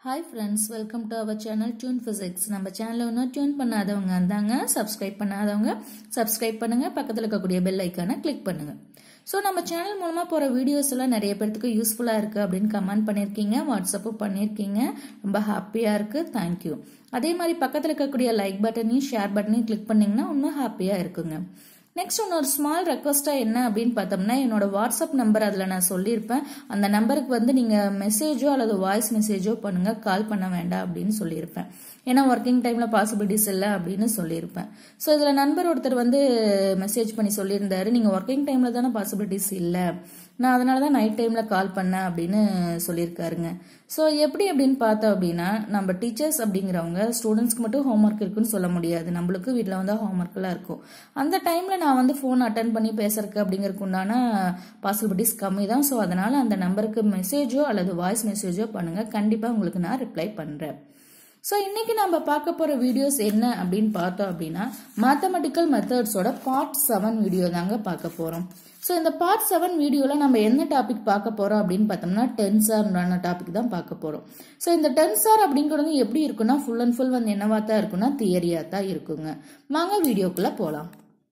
hi friends welcome to our channel tune physics நம்ம சேனலை இன்னும் டியூன் பண்ணாதவங்க இருந்தாங்க சப்ஸ்கிரைப் பண்ணாதவங்க சப்ஸ்கிரைப் பண்ணுங்க பக்கத்தில் இருக்கக்கூடிய பெல் ஐக்கானை கிளிக் பண்ணுங்க ஸோ நம்ம சேனல் மூலமாக போகிற வீடியோஸ் எல்லாம் நிறைய பேர்த்துக்கு யூஸ்ஃபுல்லாக இருக்குது அப்படின்னு கமெண்ட் பண்ணியிருக்கீங்க வாட்ஸ்அப்பும் பண்ணியிருக்கீங்க ரொம்ப ஹாப்பியாக இருக்குது தேங்க்யூ அதே மாதிரி பக்கத்தில் இருக்கக்கூடிய லைக் பட்டனையும் ஷேர் பட்டனையும் கிளிக் பண்ணிங்கன்னா இன்னும் ஹாப்பியாக இருக்குங்க நெக்ஸ்ட் இன்னொரு ஸ்மால் ரெக்வஸ்ட்டாக என்ன அப்படின்னு பார்த்தோம்னா என்னோட வாட்ஸ்அப் நம்பர் அதில் நான் சொல்லியிருப்பேன் அந்த நம்பருக்கு வந்து நீங்கள் மெசேஜோ அல்லது வாய்ஸ் மெசேஜோ பண்ணுங்கள் கால் பண்ண வேண்டாம் அப்படின்னு சொல்லியிருப்பேன் ஏன்னா ஒர்க்கிங் டைமில் பாசிபிலிட்டிஸ் இல்லை அப்படின்னு சொல்லியிருப்பேன் ஸோ இதில் நண்பர் ஒருத்தர் வந்து மெசேஜ் பண்ணி சொல்லியிருந்தாரு நீங்கள் ஒர்க்கிங் டைமில் தானே பாசிபிலிட்டிஸ் இல்லை நான் அதனால தான் நைட் டைமில் கால் பண்ணேன் அப்படின்னு சொல்லியிருக்காருங்க ஸோ எப்படி அப்படின்னு பார்த்தோம் அப்படின்னா நம்ம டீச்சர்ஸ் அப்படிங்கிறவங்க ஸ்டூடெண்ட்ஸ்க்கு மட்டும் ஹோம்ஒர்க் இருக்குன்னு சொல்ல முடியாது நம்மளுக்கு வீட்டில் வந்து ஹோம்ஒர்க்லாம் இருக்கும் அந்த டைமில் நான் வந்து ஃபோன் அட்டன் பண்ணி பேசுறதுக்கு அப்படிங்கிறதுக்கு உண்டான பாசிபிலிட்டிஸ் கம்மி தான் ஸோ அதனால் அந்த நம்பருக்கு மெசேஜோ அல்லது வாய்ஸ் மெசேஜோ பண்ணுங்கள் கண்டிப்பாக உங்களுக்கு நான் ரிப்ளை பண்ணுறேன் ஸோ இன்னைக்கு நம்ம பார்க்க போகிற வீடியோஸ் என்ன அப்படின்னு பார்த்தோம் அப்படின்னா மேத்தமெட்டிக்கல் மெத்தட்ஸோட பார்ட் செவன் வீடியோ தாங்க பார்க்க போகிறோம் ஸோ இந்த பார்ட் செவன் வீடியோவில் நம்ம என்ன டாபிக் பார்க்க போகிறோம் அப்படின்னு பார்த்தோம்னா டென்சார்ன்ற டாபிக் தான் பார்க்க போகிறோம் ஸோ இந்த டென்சார் அப்படிங்கிறது எப்படி இருக்குன்னா ஃபுல் அண்ட் ஃபுல் வந்து என்னவா தான் இருக்குன்னா தியரியாக தான் இருக்குங்க வாங்க வீடியோக்குள்ளே போகலாம்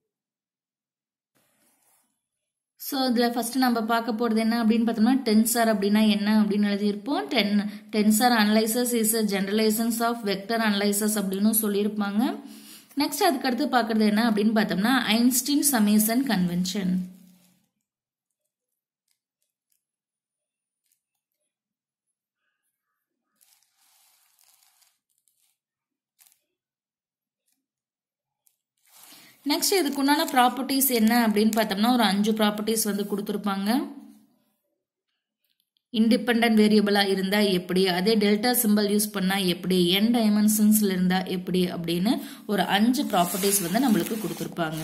ஸோ இதில் ஃபஸ்ட்டு நம்ம பார்க்க போகிறது என்ன அப்படின்னு பார்த்தோம்னா டென்சார் அப்படின்னா என்ன அப்படின்னு எழுதியிருப்போம் ten tensor analysis is a generalisations of vector analysis அப்படின்னு சொல்லியிருப்பாங்க நெக்ஸ்ட் அதுக்கடுத்து பார்க்குறது என்ன அப்படின்னு பார்த்தோம்னா ஐன்ஸ்டீன் சமேசன் கன்வென்ஷன் நெக்ஸ்ட் இதுக்கு உண்டான ப்ராப்பர்ட்டிஸ் என்ன அப்படின்னு பார்த்தோம்னா ஒரு அஞ்சு ப்ராப்பர்ட்டிஸ் வந்து கொடுத்துருப்பாங்க இண்டிபெண்ட் வேரியபிளா இருந்தா எப்படி அதே டெல்டா சிம்பிள் யூஸ் பண்ணா எப்படி என் டைமென்ஷன்ஸ்ல இருந்தா எப்படி அப்படின்னு ஒரு அஞ்சு ப்ராப்பர்ட்டிஸ் வந்து நம்மளுக்கு கொடுத்துருப்பாங்க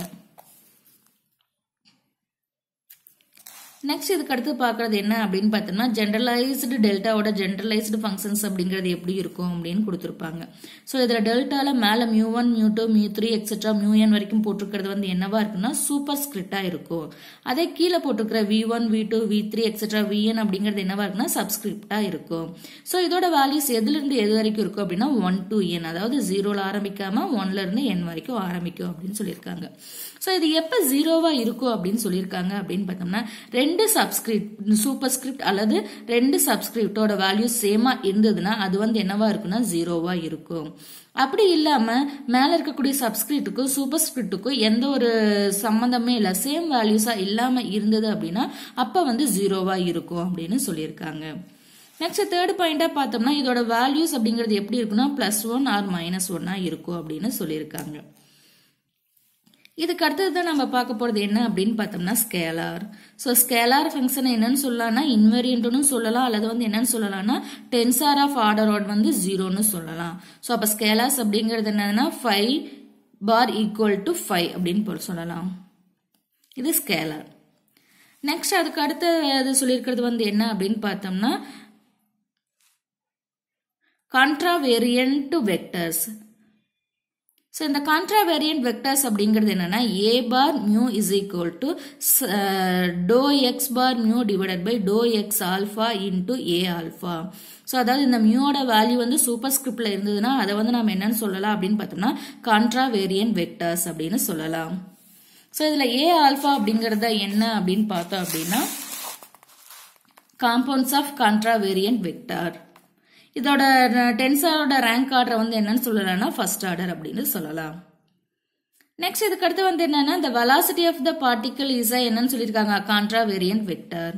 நெக்ஸ்ட் இதுக்கு அடுத்து பார்க்கறது என்ன அப்படின்னு பார்த்தோம்னா ஜென்ரலைஸ்டு டெல்டாவோட ஜென்ரலைஸ்டு ஃபங்க்ஷன்ஸ் அப்படிங்கிறது எப்படி இருக்கும் அப்படின்னு கொடுத்துருப்பாங்க ஸோ இதில் டெல்டால மேலே mu one mu two mu three etcetera mu N வரைக்கும் போட்டிருக்கிறது வந்து என்னவா இருக்குன்னா சூப்பர் ஸ்கிரிப்டா இருக்கும் அதே கீழே போட்டிருக்கிற V one V two V three etcetera V N அப்படிங்கிறது என்னவா இருக்குன்னா சப்ஸ்கிரிப்டா இருக்கும் ஸோ இதோட வேல்யூஸ் எதுல இருந்து எது வரைக்கும் இருக்கும் அப்படின்னா ஒன் டு என் அதாவது ஜீரோல ஆரம்பிக்காம ஒன்ல இருந்து என் வரைக்கும் ஆரம்பிக்கும் அப்படின்னு சொல்லியிருக்காங்க ஸோ இது எப்போ ஜீரோவா இருக்கும் அப்படின்னு சொல்லியிருக்காங்க அப்படின்னு பார்த்தோம்னா ரெண்டு சப்ஸ்கிரிப்ட் சூப்பர் ஸ்கிரிப்ட் அல்லது ரெண்டு சப்ஸ்கிரிப்டோட வேல்யூ சேமா இருந்ததுன்னா அது வந்து என்னவா இருக்குன்னா ஜீரோவா இருக்கும் அப்படி இல்லாம மேல இருக்கக்கூடிய சப்ஸ்கிரிப்டுக்கும் சூப்பர் ஸ்கிரிப்டுக்கும் எந்த ஒரு சம்மந்தமே இல்லை சேம் வேல்யூஸா இல்லாம இருந்தது அப்படின்னா அப்ப வந்து ஜீரோவா இருக்கும் அப்படின்னு சொல்லியிருக்காங்க நெக்ஸ்ட் தேர்ட் பாயிண்டா பார்த்தோம்னா இதோட வேல்யூஸ் அப்படிங்கிறது எப்படி இருக்குன்னா பிளஸ் ஒன் ஆர் மைனஸ் ஒன்னா இருக்கும் அப்படின்னு சொல்லியிருக்காங்க இதுக்கு அடுத்தது தான் நம்ம பார்க்க போறது என்ன அப்படின்னு பார்த்தோம்னா ஸ்கேலார் ஸோ ஸ்கேலார் ஃபங்க்ஷன் என்னன்னு சொல்லலாம்னா இன்வேரியன்ட்னு சொல்லலாம் அல்லது வந்து என்னன்னு சொல்லலாம்னா டென்சார் ஆஃப் ஆர்டர் வந்து ஜீரோன்னு சொல்லலாம் ஸோ அப்போ ஸ்கேலார்ஸ் அப்படிங்கிறது என்னதுன்னா five bar equal to five அப்படின்னு சொல்லலாம் இது ஸ்கேலார் நெக்ஸ்ட் அதுக்கு அடுத்து அது சொல்லியிருக்கிறது வந்து என்ன அப்படின்னு பார்த்தோம்னா கான்ட்ராவேரியன்ட் வெக்டர்ஸ் ஸோ இந்த கான்ட்ராவேரியன்ட் வெக்டர்ஸ் அப்படிங்கிறது என்னன்னா A bar mu is equal to do x bar mu divided by do x alpha into A alpha so அதாவது இந்த மியூவோட வேல்யூ வந்து சூப்பர் ஸ்கிரிப்ட்ல இருந்ததுன்னா அதை வந்து நம்ம என்னன்னு சொல்லலாம் அப்படின்னு பார்த்தோம்னா கான்ட்ராவேரியன்ட் வெக்டர்ஸ் அப்படின்னு சொல்லலாம் ஸோ இதில் ஏ ஆல்ஃபா அப்படிங்கிறத என்ன அப்படின்னு பார்த்தோம் அப்படின்னா காம்பவுண்ட்ஸ் ஆஃப் கான்ட்ராவேரியன்ட் வெக்டார் இதோட டென்சாரோட ரேங்க் ஆர்டர் வந்து என்னன்னு சொல்லலாம்னா ஃபர்ஸ்ட் ஆர்டர் அப்படின்னு சொல்லலாம் நெக்ஸ்ட் இதுக்கு அடுத்து வந்து என்னன்னா இந்த velocity of the particle is என்னன்னு சொல்லியிருக்காங்க கான்ட்ராவேரியன்ட் வெக்டர்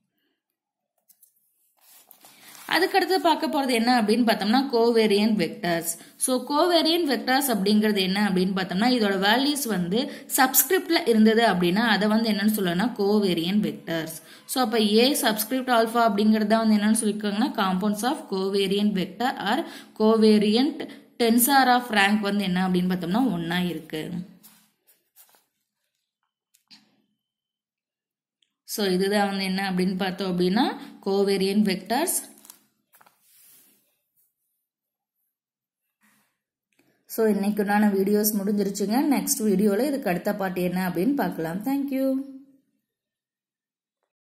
அதுக்கடுத்து பார்க்க போறது என்ன அப்படின்னு பார்த்தோம்னா covariant vectors so covariant vectors அப்படிங்கிறது என்ன அப்படின்னு பார்த்தோம்னா இதோட வேல்யூஸ் வந்து சப்ஸ்கிரிப்ட்ல இருந்தது அப்படின்னா அதை வந்து என்னன்னு சொல்லலாம் கோவேரியன்ட் வெக்டர்ஸ் ஸோ அப்போ ஏ சப்ஸ்கிரிப்ட் ஆல்ஃபா அப்படிங்கிறத வந்து என்னன்னு சொல்லியிருக்காங்கன்னா components of covariant vector or covariant tensor of rank வந்து என்ன அப்படின்னு பார்த்தோம்னா ஒன்னா இருக்கு ஸோ இதுதான் வந்து என்ன அப்படின்னு பார்த்தோம் அப்படின்னா கோவேரியன்ட் வெக்டர்ஸ் ஸோ இன்னைக்குண்டான வீடியோஸ் முடிஞ்சிருச்சுங்க நெக்ஸ்ட் வீடியோவில் இதுக்கு அடுத்த பாட்டு என்ன அப்படின்னு பார்க்கலாம் தேங்க்யூ